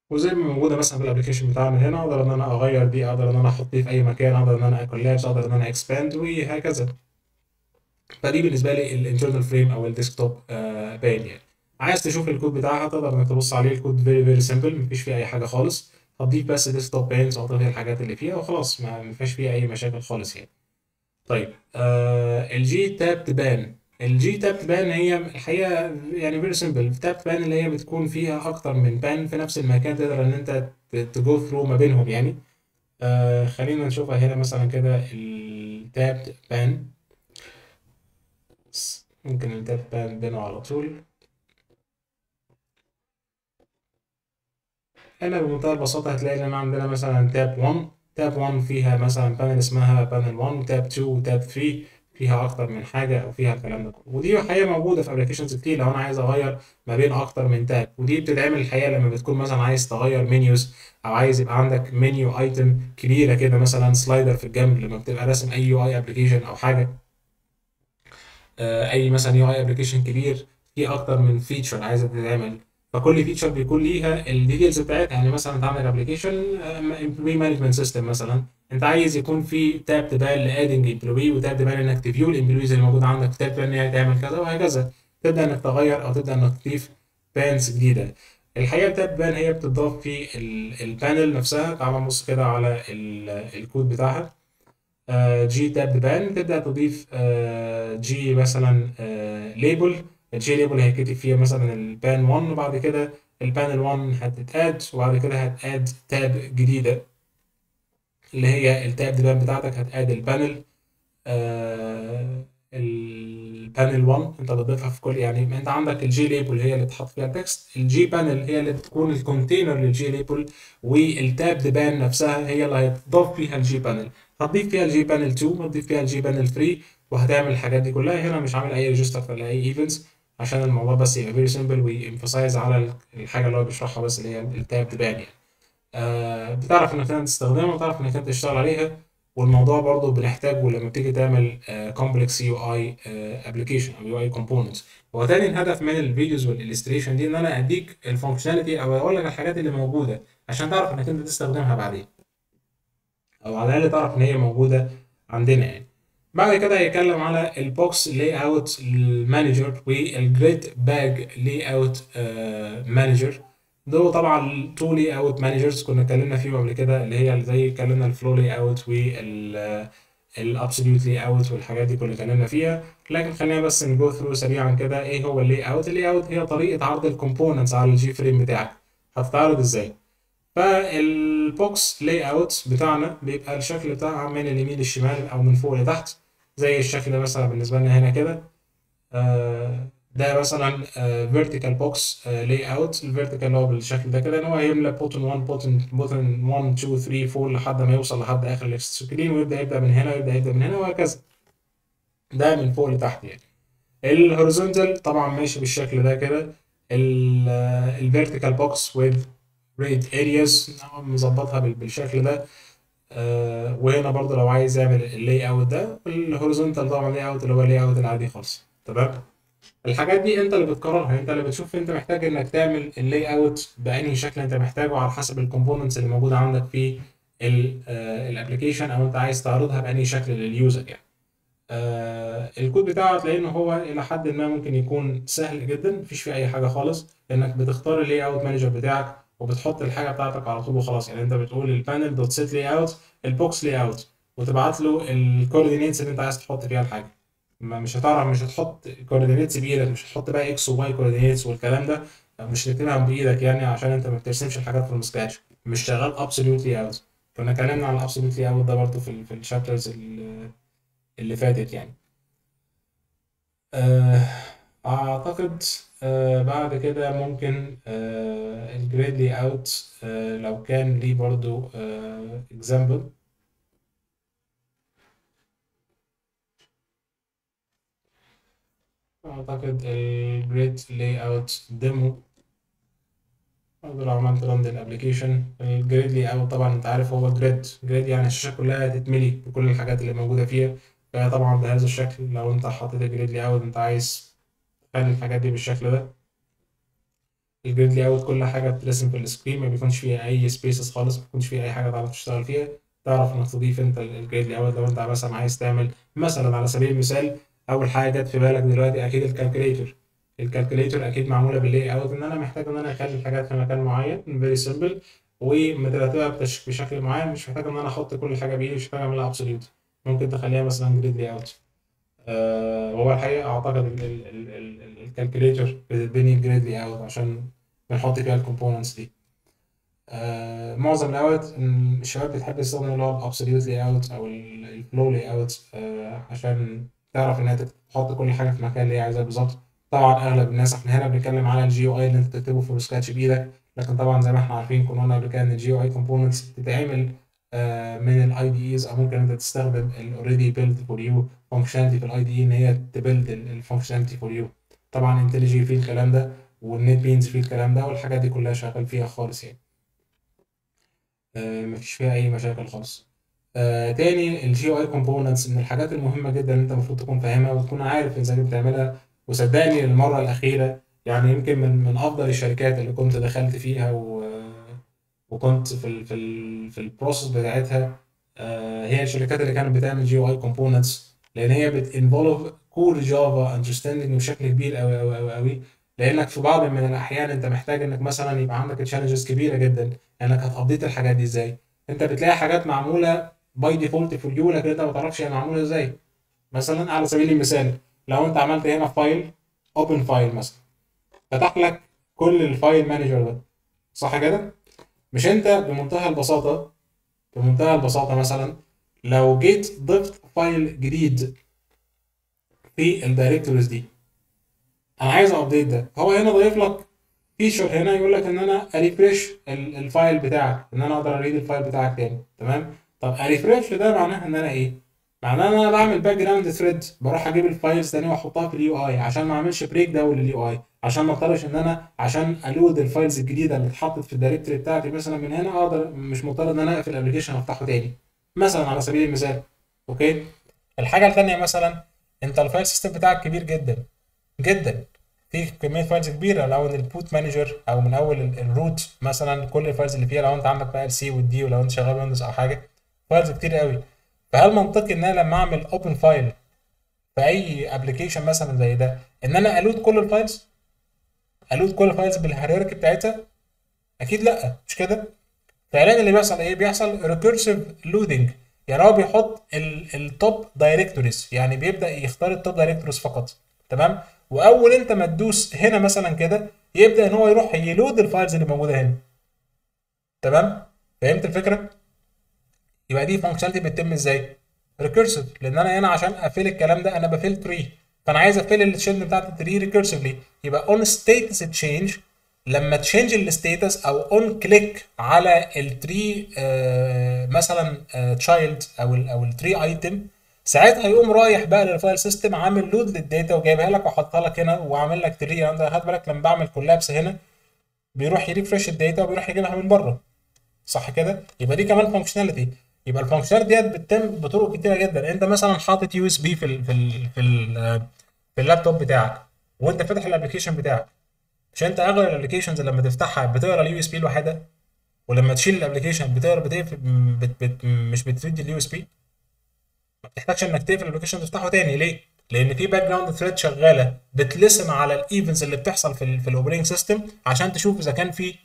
وزي ما موجوده مثلا في الابلكيشن بتاعنا هنا اقدر ان انا اغير دي اقدر ان انا احط دي في اي مكان اقدر ان انا اكولابس اقدر ان انا اكسباند وهكذا فدي بالنسبه لي الانترنال فريم او الديسكتوب بان يعني عايز تشوف الكود بتاعها تقدر انك تبص عليه الكود فيري فيري سمبل مفيش فيه اي حاجه خالص هتضيف بس ديسكتوب بانز وهتضيف الحاجات اللي فيها وخلاص ما مفيش فيها اي مشاكل خالص يعني طيب آه الجي تاب تبان الجي تاب تبان هي الحقيقه يعني فيري سمبل تاب تبان اللي هي بتكون فيها اكتر من بان في نفس المكان تقدر ان انت تجو ثرو ما بينهم يعني آه خلينا نشوفها هنا مثلا كده التاب بان ممكن التاب بان بينه على طول هنا بمنتهى البساطة هتلاقي إن عندنا مثلا تاب 1 تاب 1 فيها مثلا بانل اسمها بانل 1 تاب 2 وتاب 3 فيها أكتر من حاجة أو فيها الكلام ده كله ودي الحقيقة موجودة في أبلكيشنز كتير لو أنا عايز أغير ما بين أكتر من تاب ودي بتتعمل الحقيقة لما بتكون مثلا عايز تغير منيوز أو عايز يبقى عندك منيو أيتم كبيرة كده مثلا سلايدر في الجنب لما بتبقى راسم أي يو أي أبلكيشن أو حاجة اي مثلا يو اي ابلكيشن كبير فيه اكتر من فيتشر عايزه تتعمل فكل فيتشر بيكون ليها الديتيلز بتاعتها يعني مثلا انت عندك ابلكيشن امبلوي مانجمنت سيستم مثلا انت عايز يكون في تاب تبان لادنج امبلوي وتاب تبان انك تفيو الامبلويز اللي موجوده عندك تاب تبان ان هي تعمل كذا وهكذا تبدا انك تغير او تبدا انك تضيف بانز جديده الحقيقه التاب بان هي بتضاف في البانل نفسها تعال نبص كده على الكود بتاعها جي تاب بان تبدا تضيف جي مثلا ليبل الجي ليبل هيتكتب فيها مثلا البان 1 وبعد كده البانل 1 هتتاد وبعد كده هتاد تاب جديده اللي هي التاب بان بتاعتك هتاد البانل البانل 1 انت بتضيفها في كل يعني انت عندك الجي ليبل هي اللي بتحط فيها التكست الجي بانل هي اللي بتكون الكونتينر للجي ليبل والتاب بان نفسها هي اللي هيتضاف فيها الجي بانل هتضيف فيها الجي بانل 2 هتضيف فيها الجي بانل 3 وهتعمل الحاجات دي كلها هنا مش عامل اي ريجستر ولا اي ايفنتس عشان الموضوع بس يبقى فيري سمبل ويمفسايز على الحاجه اللي هو بيشرحها بس اللي هي التاب بان يعني آه بتعرف انك انت تستخدمها وتعرف انك انت تشتغل عليها والموضوع برضو بنحتاجه لما بتيجي تعمل كومبلكس يو اي ابلكيشن او يو اي كومبوننتس هو تاني الهدف من الفيديوز والالستريشن دي ان انا اديك الفانكشناليتي او اقول لك الحاجات اللي موجوده عشان تعرف انك انت تستخدمها بعدين او على الاقل تعرف ان هي موجوده عندنا يعني بعد كده هيتكلم على البوكس لاي اوت مانجر والجريد باج لاي اوت مانجر دول طبعا تو لاي اوت مانجرز كنا اتكلمنا فيهم قبل كده اللي هي زي اتكلمنا الفلو لاي اوت وال الابسوليوت لاي اوت والحاجات دي كنا اتكلمنا فيها لكن خلينا بس نجو ثرو سريعا كده ايه هو اللاي اوت اللاي اوت هي طريقه عرض الكومبوننتس على الجي فريم بتاعك هتتعرض ازاي فالبوكس لاي اوت بتاعنا بيبقى الشكل بتاعها من اليمين للشمال او من فوق لتحت زي الشكل ده مثلا بالنسبه لنا هنا كده آه ده مثلا فيرتيكال بوكس لاي اوت الفيرتيكال اللي هو بالشكل ده كده ان هو هيملى بوتن 1 بوتن بوتن 1 2 3 4 لحد ما يوصل لحد اخر السكرين ويبدا يبدا من هنا ويبدا يبدا من هنا وهكذا ده من فوق لتحت يعني الهوريزونتال طبعا ماشي بالشكل ده كده الفيرتيكال بوكس with ريد ارياز مظبطها بالشكل ده آه وهنا برضه لو عايز يعمل اللاي اوت ده الهوريزونتال طبعا اللاي اوت اللي هو اللاي اوت العادي خالص تمام الحاجات دي انت اللي بتقررها انت اللي بتشوف انت محتاج انك تعمل اللاي اوت بأنهي شكل انت محتاجه على حسب الكومبوننتس اللي موجوده عندك في الابلكيشن او انت عايز تعرضها بأنهي شكل لليوزر يعني آه الكود بتاعه هتلاقي ان هو الى حد ما ممكن يكون سهل جدا مفيش فيه اي حاجه خالص لانك بتختار اللاي اوت مانجر بتاعك وبتحط الحاجه بتاعتك على طول وخلاص يعني انت بتقول البانل دوت سيت لاي اوت البوكس لاي اوت وتبعت له الكوردينيتس اللي انت عايز تحط فيها الحاجه ما مش هتعرف مش هتحط كوردينيتس بايدك مش هتحط بقى اكس وواي كوردينيتس والكلام ده مش هتكتبها بايدك يعني عشان انت ما بترسمش الحاجات فروم سكراتش مش شغال ابسوليوتلي اوت كنا اتكلمنا عن الابسوليوتلي اوت ده برضه في في الشابترز اللي فاتت يعني اعتقد آه بعد كده ممكن آه الجريد لي اوت آه لو كان ليه برضو اكزامبل اعتقد الجريد لي اوت ديمو برضو لو عملت رن للابلكيشن الجريد لي اوت طبعا انت عارف هو جريد جريد يعني الشاشه كلها تتملي بكل الحاجات اللي موجوده فيها فهي طبعا بهذا الشكل لو انت حطيت الجريد لي اوت انت عايز تخلي الحاجات دي بالشكل ده الجريد لي اوت كل حاجه بترسم في السكرين ما بيكونش فيها اي سبيسز خالص ما بيكونش فيها اي حاجه تعرف تشتغل فيها تعرف انك تضيف انت الجريد لي اوت لو انت مثلا عايز تعمل مثلا على سبيل المثال اول حاجه جت في بالك دلوقتي اكيد الكالكوليتر الكالكوليتر اكيد معموله باللاي اوت ان انا محتاج ان انا اخلي الحاجات في مكان معين فيري سمبل ومترتبه بتش- بشكل معين مش محتاج ان انا احط كل حاجه بايدي مش محتاج اعملها ابسوليوت ممكن تخليها مثلا جريد لاي اوت آه وهو الحقيقه اعتقد الكالكوليتر بتتبني جريد لاي اوت عشان بنحط فيها الكومبوننتس دي آه معظم الاوقات إن الشباب بتحب تستخدم اللي هو الابسوليوت لاي اوت او الفلو لاي اوت عشان تعرف انها تحط كل حاجه في المكان اللي هي عايزاه بالظبط طبعا اغلب الناس احنا هنا بنتكلم على الجي او اي اللي انت تكتبه في سكتش بايدك لكن طبعا زي ما احنا عارفين كنا قلنا قبل كده ان الجي او اي كومبوننتس بتتعمل آه، من الاي دي ايز او ممكن انت تستخدم الاوريدي بيلد فور يو فانكشناليتي في الاي دي ان هي تبيلد الفانكشناليتي فور يو طبعا انتليجي فيه الكلام ده والنت بينز فيه الكلام ده والحاجات دي كلها شغال فيها خالص يعني آه، مفيش فيها اي مشاكل خالص آه، تاني الجي او اي كومبوننتس من الحاجات المهمه جدا اللي انت المفروض تكون فاهمها وتكون عارف ازاي بتعملها وصدقني المره الاخيره يعني يمكن من من افضل الشركات اللي كنت دخلت فيها و وكنت في ال في ال في البروسيس بتاعتها آه، هي الشركات اللي كانت بتعمل جي او اي كومبوننتس لان هي بتنفولف كور جافا اندرستاندنج بشكل كبير قوي قوي قوي قوي لانك في بعض من الاحيان انت محتاج انك مثلا يبقى عندك تشالنجز كبيره جدا انك هتابديت الحاجات دي ازاي انت بتلاقي حاجات معموله باي ديفولت فور يو لكن انت ما تعرفش هي معموله ازاي مثلا على سبيل المثال لو انت عملت هنا فايل اوبن فايل مثلا فتح لك كل الفايل مانجر ده صح كده مش انت بمنتهى البساطه بمنتهى البساطه مثلا لو جيت ضفت فايل جديد في الدايركتوريز دي انا عايز ابديت ده هو هنا ضايف لك فيشر هنا يقول لك ان انا اريفريش الفايل بتاعك ان انا اقدر اريد الفايل بتاعك تاني تمام طب اريفريش ده معناها ان انا ايه معناه ان انا بعمل باك جراوند ثريد بروح اجيب الفايلز تاني واحطها في اليو اي عشان ما اعملش بريك داون لليو اي عشان ما اضطرش ان انا عشان الود الفايلز الجديده اللي اتحطت في الدايركتوري بتاعتي مثلا من هنا اقدر مش مضطر ان انا اقفل الابلكيشن وافتحه تاني مثلا على سبيل المثال اوكي الحاجه الثانيه مثلا انت الفايل سيستم بتاعك كبير جدا جدا في كميه فايلز كبيره لو ان البوت مانجر او من اول ال- الروت مثلا كل الفايلز اللي فيها لو انت عندك بقى السي والدي ولو انت شغال ويندوز او حاجه فايلز كتير قوي فهل منطقي ان انا لما اعمل اوبن فايل في اي ابلكيشن مثلا زي ده ان انا الود كل الفايلز الود كل الفايلز بالهيراركي بتاعتها اكيد لا مش كده فعليا اللي بيحصل ايه بيحصل ريكيرسيف لودنج يعني هو بيحط التوب دايركتوريز يعني بيبدا يختار التوب دايركتوريز فقط تمام واول انت ما تدوس هنا مثلا كده يبدا ان هو يروح يلود الفايلز اللي موجوده هنا تمام فهمت الفكره يبقى دي فانكشناليتي بتتم ازاي ريكيرسيف لان انا هنا عشان اقفل الكلام ده انا بفيل تري فانا عايز اقفل التشيلد بتاعت التري ريكيرسيفلي يبقى اون ستيتس تشينج لما تشينج الستيتس او اون كليك على التري آه مثلا تشايلد او ال او التري ايتم ساعتها يقوم رايح بقى للفايل سيستم عامل لود للداتا وجايبها لك وحاطها لك هنا وعامل لك تري انت خد بالك لما بعمل كولابس هنا بيروح يريفرش الداتا وبيروح يجيبها من بره صح كده يبقى دي كمان فانكشناليتي يبقى الفانكشناليتي ديت بتتم بطرق كتيره جدا انت مثلا حاطط يو اس بي في ال في ال في ال في اللابتوب بتاعك وانت فاتح الابلكيشن بتاعك مش انت اغلب الابلكيشنز لما تفتحها بتقرا اليو اس بي لوحدها ولما تشيل الابلكيشن بتقرا بتقفل بت بت مش بتريد اليو اس بي ما بتحتاجش انك تقفل الابلكيشن تفتحه تاني ليه؟ لان في باك جراوند ثريد شغاله بتلسن على الايفنتس اللي بتحصل في ال في الاوبريتنج سيستم عشان تشوف اذا كان في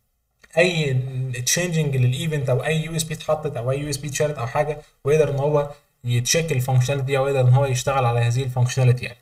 اي تشينجنج للايفنت او اي يو اس بي اتحطت او اي يو اس بي اتشالت او حاجه ويقدر ان هو يتشيك الفانكشناليتي دي او يقدر ان هو يشتغل على هذه الفانكشناليتي يعني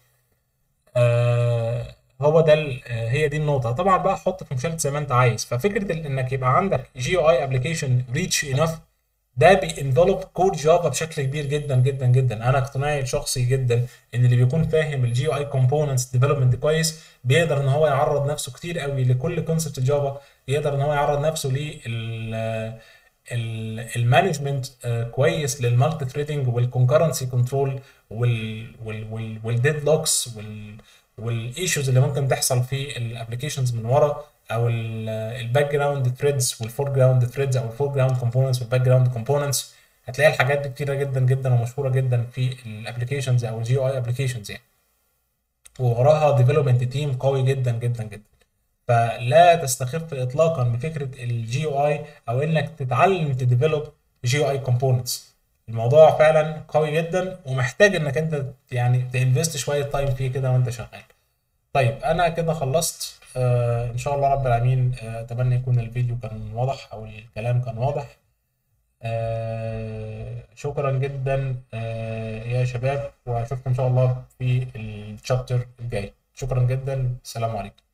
آه هو ده ال- آه، هي دي النقطه طبعا بقى حط فانكشناليتي زي ما انت عايز ففكره ال- انك يبقى عندك جي او اي ابلكيشن ريتش انف ده بينفلوب كود جافا بشكل كبير جدا جدا جدا انا اقتناعي الشخصي جدا ان اللي بيكون فاهم الجي او اي كومبوننتس ديفلوبمنت كويس بيقدر ان هو يعرض نفسه كتير قوي لكل كونسبت جافا يقدر ان هو يعرض نفسه لل المانجمنت كويس للمالتي ثريدنج والكونكرنسي كنترول والديد لوكس والايشوز اللي ممكن تحصل في الابلكيشنز من ورا او الباك جراوند ثريدز والفور جراوند ثريدز او الفور جراوند كومبوننتس والباك جراوند كومبوننتس هتلاقي الحاجات دي كتيره جدا جدا ومشهوره جدا في الابلكيشنز او الجي او اي ابلكيشنز يعني ووراها ديفلوبمنت تيم قوي جدا جدا جدا فلا تستخف اطلاقا بفكره الجي يو اي او انك تتعلم تديفلوب جي يو اي كومبوننتس الموضوع فعلا قوي جدا ومحتاج انك انت يعني تنفست شويه تايم فيه كده وانت شغال طيب انا كده خلصت آه ان شاء الله رب العالمين آه، اتمنى يكون الفيديو كان واضح او الكلام كان واضح آه شكرا جدا آه يا شباب واشوفكم ان شاء الله في الشابتر الجاي شكرا جدا السلام عليكم